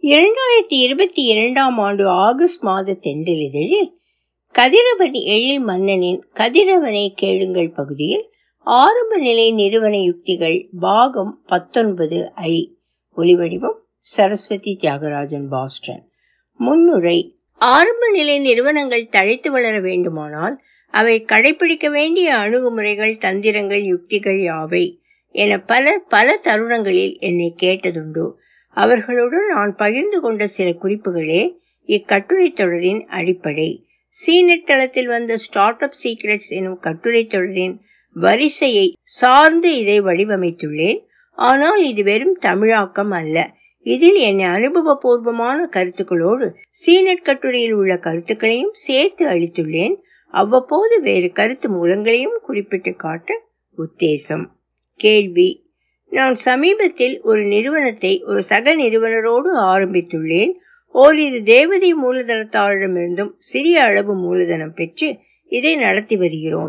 இரண்டாயிரத்தி இருபத்தி இரண்டாம் ஆண்டு ஆகஸ்ட் மாத தென்றலிதழில் கதிரவன் எழில் மன்னனின் கதிரவனை கேளுங்கள் பகுதியில் ஆரம்ப நிலை நிறுவன யுக்திகள் பாகம் பத்தொன்பது ஐ ஒலிவடிவம் சரஸ்வதி தியாகராஜன் பாஸ்டன் முன்னுரை ஆரம்ப நிலை நிறுவனங்கள் தழைத்து வளர வேண்டுமானால் அவை கடைபிடிக்க வேண்டிய அணுகுமுறைகள் தந்திரங்கள் யுக்திகள் யாவை என பலர் பல தருணங்களில் என்னை கேட்டதுண்டு அவர்களுடன் நான் பகிர்ந்து கொண்ட சில குறிப்புகளே இக்கட்டுரை தொடரின் அடிப்படை சீனட் தளத்தில் வந்த ஸ்டார்ட் அப் சீக்ரெட்ஸ் எனும் கட்டுரை தொடரின் வரிசையை சார்ந்து இதை வடிவமைத்துள்ளேன் ஆனால் இது வெறும் தமிழாக்கம் அல்ல இதில் என் அனுபவபூர்வமான கருத்துக்களோடு சீனட் கட்டுரையில் உள்ள கருத்துக்களையும் சேர்த்து அளித்துள்ளேன் அவ்வப்போது வேறு கருத்து மூலங்களையும் குறிப்பிட்டு காட்ட உத்தேசம் கேள்வி நான் சமீபத்தில் ஒரு நிறுவனத்தை ஒரு சக நிறுவனரோடு ஆரம்பித்துள்ளேன் ஓரிரு தேவதை மூலதனத்தாரிடமிருந்தும் சிறிய அளவு மூலதனம் பெற்று இதை நடத்தி வருகிறோம்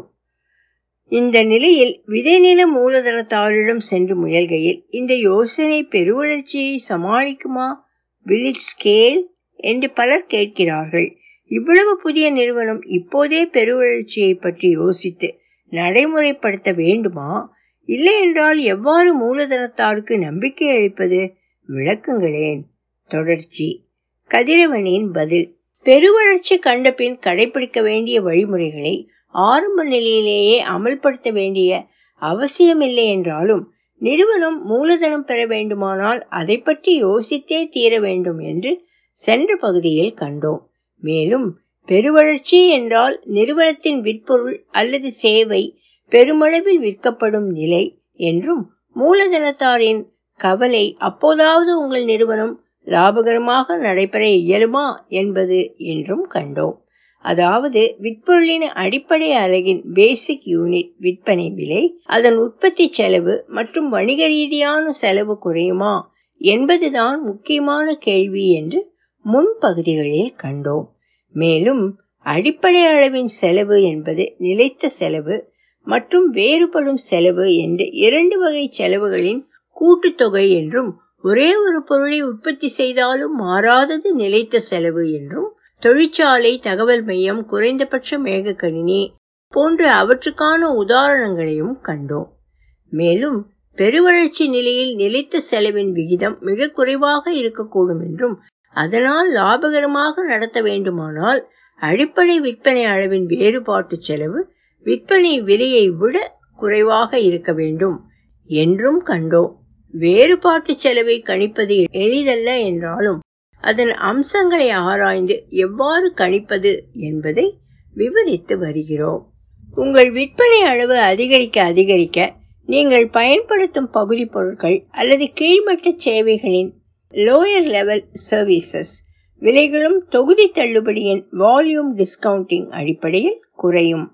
இந்த நிலையில் விதைநில மூலதனத்தாரிடம் சென்று முயல்கையில் இந்த யோசனை பெருவளர்ச்சியை சமாளிக்குமா வில் இட் ஸ்கேல் என்று பலர் கேட்கிறார்கள் இவ்வளவு புதிய நிறுவனம் இப்போதே பெருவளர்ச்சியை பற்றி யோசித்து நடைமுறைப்படுத்த வேண்டுமா இல்லை என்றால் எவ்வாறு மூலதனத்தாருக்கு நம்பிக்கை அளிப்பது விளக்குங்களேன் தொடர்ச்சி கதிரவனின் பதில் பெருவளர்ச்சி கண்ட பின் கடைபிடிக்க வேண்டிய வழிமுறைகளை ஆரம்ப நிலையிலேயே அமல்படுத்த வேண்டிய அவசியமில்லை என்றாலும் நிறுவனம் மூலதனம் பெற வேண்டுமானால் அதை பற்றி யோசித்தே தீர வேண்டும் என்று சென்ற பகுதியில் கண்டோம் மேலும் பெருவளர்ச்சி என்றால் நிறுவனத்தின் விற்பொருள் அல்லது சேவை பெருமளவில் விற்கப்படும் நிலை என்றும் மூலதனத்தாரின் கவலை அப்போதாவது உங்கள் நிறுவனம் லாபகரமாக நடைபெற இயலுமா என்பது என்றும் கண்டோம் அதாவது விற்பொருளின் அடிப்படை அலகின் பேசிக் யூனிட் விற்பனை விலை அதன் உற்பத்தி செலவு மற்றும் வணிக ரீதியான செலவு குறையுமா என்பதுதான் முக்கியமான கேள்வி என்று முன் பகுதிகளில் கண்டோம் மேலும் அடிப்படை அளவின் செலவு என்பது நிலைத்த செலவு மற்றும் வேறுபடும் செலவு என்று இரண்டு வகை செலவுகளின் கூட்டுத்தொகை என்றும் ஒரே ஒரு பொருளை உற்பத்தி செய்தாலும் மாறாதது நிலைத்த செலவு என்றும் தொழிற்சாலை தகவல் மையம் குறைந்தபட்ச மேக கணினி போன்ற அவற்றுக்கான உதாரணங்களையும் கண்டோம் மேலும் பெருவளர்ச்சி நிலையில் நிலைத்த செலவின் விகிதம் மிக குறைவாக இருக்கக்கூடும் என்றும் அதனால் லாபகரமாக நடத்த வேண்டுமானால் அடிப்படை விற்பனை அளவின் வேறுபாட்டு செலவு விற்பனை விலையை விட குறைவாக இருக்க வேண்டும் என்றும் கண்டோம் வேறுபாட்டு செலவை கணிப்பது எளிதல்ல என்றாலும் அதன் அம்சங்களை ஆராய்ந்து எவ்வாறு கணிப்பது என்பதை விவரித்து வருகிறோம் உங்கள் விற்பனை அளவு அதிகரிக்க அதிகரிக்க நீங்கள் பயன்படுத்தும் பகுதி பொருட்கள் அல்லது கீழ்மட்ட சேவைகளின் லோயர் லெவல் சர்வீசஸ் விலைகளும் தொகுதி தள்ளுபடியின் வால்யூம் டிஸ்கவுண்டிங் அடிப்படையில் குறையும்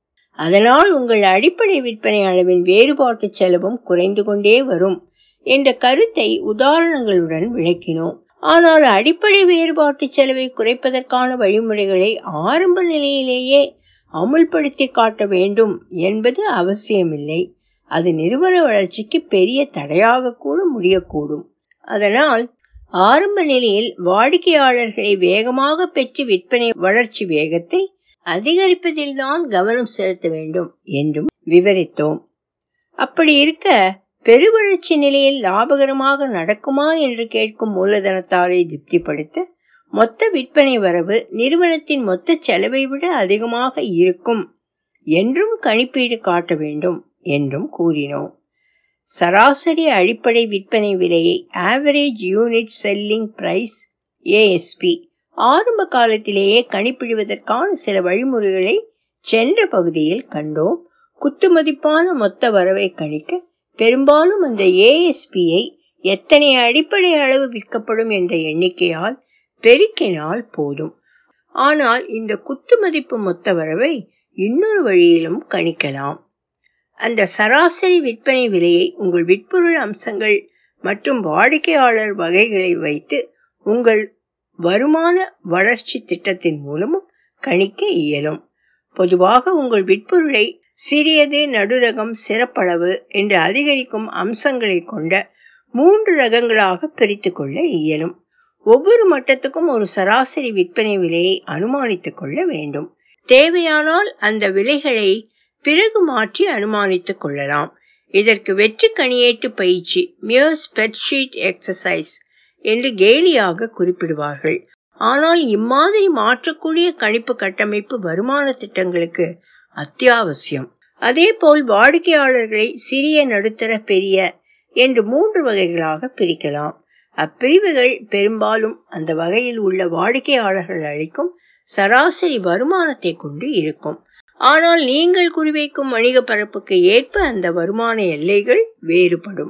அதனால் உங்கள் அடிப்படை விற்பனை அளவின் வேறுபாட்டு செலவும் குறைந்து கொண்டே வரும் என்ற கருத்தை உதாரணங்களுடன் விளக்கினோம் ஆனால் அடிப்படை வேறுபாட்டு செலவை குறைப்பதற்கான வழிமுறைகளை ஆரம்ப நிலையிலேயே அமுல்படுத்தி காட்ட வேண்டும் என்பது அவசியமில்லை அது நிறுவன வளர்ச்சிக்கு பெரிய தடையாக கூட முடியக்கூடும் அதனால் ஆரம்ப நிலையில் வாடிக்கையாளர்களை வேகமாக பெற்று விற்பனை வளர்ச்சி வேகத்தை அதிகரிப்பதில்தான் கவனம் செலுத்த வேண்டும் என்றும் விவரித்தோம் அப்படி இருக்க பெருவளர்ச்சி நிலையில் லாபகரமாக நடக்குமா என்று கேட்கும் மூலதனத்தாரை திருப்திப்படுத்த மொத்த விற்பனை வரவு நிறுவனத்தின் மொத்த செலவை விட அதிகமாக இருக்கும் என்றும் கணிப்பீடு காட்ட வேண்டும் என்றும் கூறினோம் சராசரி அடிப்படை விற்பனை விலையை average unit selling price ASP ஆரம்ப காலத்திலேயே கணிப்பிடுவதற்கான சில வழிமுறைகளை சென்ற பகுதியில் கண்டோம் குத்துமதிப்பான மொத்த வரவை கணிக்க பெரும்பாலும் அந்த ஏஎஸ்பியை எத்தனை அடிப்படை அளவு விற்கப்படும் என்ற எண்ணிக்கையால் பெருக்கினால் போதும் ஆனால் இந்த குத்து மதிப்பு மொத்த வரவை இன்னொரு வழியிலும் கணிக்கலாம் அந்த சராசரி விற்பனை விலையை உங்கள் விற்பொருள் அம்சங்கள் மற்றும் வாடிக்கையாளர் வகைகளை வைத்து உங்கள் வருமான வளர்ச்சி திட்டத்தின் மூலமும் கணிக்க இயலும் பொதுவாக உங்கள் விற்பொருளை சிறியது நடுரகம் சிறப்பளவு என்று அதிகரிக்கும் அம்சங்களை கொண்ட மூன்று ரகங்களாக பிரித்து கொள்ள இயலும் ஒவ்வொரு மட்டத்துக்கும் ஒரு சராசரி விற்பனை விலையை அனுமானித்துக் கொள்ள வேண்டும் தேவையானால் அந்த விலைகளை பிறகு மாற்றி அனுமானித்துக் கொள்ளலாம் இதற்கு வெற்றி கணியேட்டு பயிற்சி மியர் ஸ்பெட்ஷீட் எக்ஸசைஸ் என்று கேலியாக குறிப்பிடுவார்கள் ஆனால் இம்மாதிரி மாற்றக்கூடிய கணிப்பு கட்டமைப்பு வருமான திட்டங்களுக்கு அத்தியாவசியம் அதேபோல் வாடிக்கையாளர்களை சிறிய நடுத்தர பெரிய என்று மூன்று வகைகளாக பிரிக்கலாம் அப்பிரிவுகள் பெரும்பாலும் அந்த வகையில் உள்ள வாடிக்கையாளர்கள் அளிக்கும் சராசரி வருமானத்தை கொண்டு இருக்கும் ஆனால் நீங்கள் குறிவைக்கும் வணிக பரப்புக்கு ஏற்ப அந்த வருமான எல்லைகள் வேறுபடும்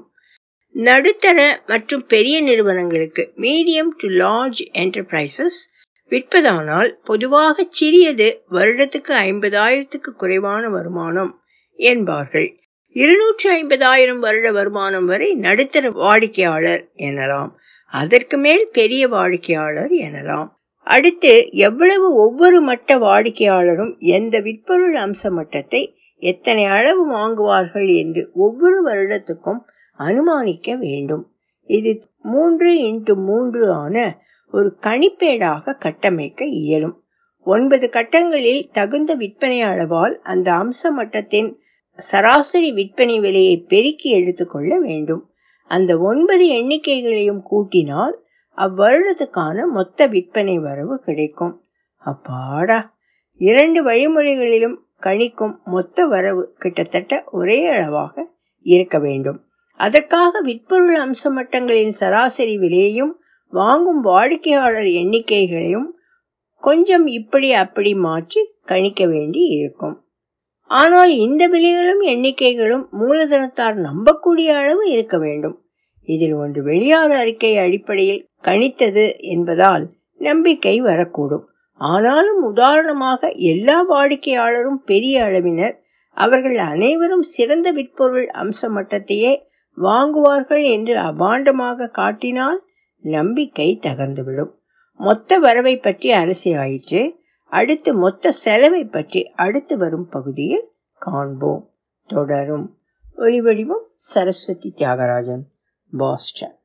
நடுத்தர மற்றும் பெரிய நிறுவனங்களுக்கு மீடியம் டு லார்ஜ் என்டர்பிரைசஸ் விற்பதானால் பொதுவாக சிறியது வருடத்துக்கு ஐம்பதாயிரத்துக்கு குறைவான வருமானம் என்பார்கள் இருநூற்றி ஐம்பதாயிரம் வருட வருமானம் வரை நடுத்தர வாடிக்கையாளர் எனலாம் அதற்கு மேல் பெரிய வாடிக்கையாளர் எனலாம் அடுத்து எவ்வளவு ஒவ்வொரு மட்ட வாடிக்கையாளரும் எந்த விற்பொருள் அம்ச மட்டத்தை எத்தனை அளவு வாங்குவார்கள் என்று ஒவ்வொரு வருடத்துக்கும் அனுமானிக்க வேண்டும் இது மூன்று இன்ட்டு மூன்று ஆன ஒரு கணிப்பேடாக கட்டமைக்க இயலும் ஒன்பது கட்டங்களில் தகுந்த விற்பனை அளவால் அந்த அம்ச மட்டத்தின் சராசரி விற்பனை விலையை பெருக்கி எடுத்துக்கொள்ள வேண்டும் அந்த ஒன்பது எண்ணிக்கைகளையும் கூட்டினால் அவ்வருடத்துக்கான மொத்த விற்பனை வரவு கிடைக்கும் அப்பாடா இரண்டு வழிமுறைகளிலும் கணிக்கும் மொத்த வரவு கிட்டத்தட்ட ஒரே அளவாக இருக்க வேண்டும் அதற்காக விற்பொருள் அம்ச மட்டங்களின் சராசரி விலையையும் வாங்கும் வாடிக்கையாளர் எண்ணிக்கைகளையும் கொஞ்சம் இப்படி அப்படி மாற்றி கணிக்க வேண்டி இருக்கும் ஆனால் இந்த விலைகளும் எண்ணிக்கைகளும் மூலதனத்தார் நம்பக்கூடிய அளவு இருக்க வேண்டும் இதில் ஒன்று வெளியாத அறிக்கை அடிப்படையில் கணித்தது என்பதால் நம்பிக்கை வரக்கூடும் ஆனாலும் உதாரணமாக எல்லா வாடிக்கையாளரும் பெரிய அளவினர் அவர்கள் அனைவரும் சிறந்த விற்பொருள் அம்ச மட்டத்தையே வாங்குவார்கள் என்று அபாண்டமாக காட்டினால் நம்பிக்கை தகர்ந்துவிடும் மொத்த வரவை பற்றி அரசியாயிற்று அடுத்து மொத்த செலவை பற்றி அடுத்து வரும் பகுதியில் காண்போம் தொடரும் ஒலிவடிவம் சரஸ்வதி தியாகராஜன் பாஸ்டன்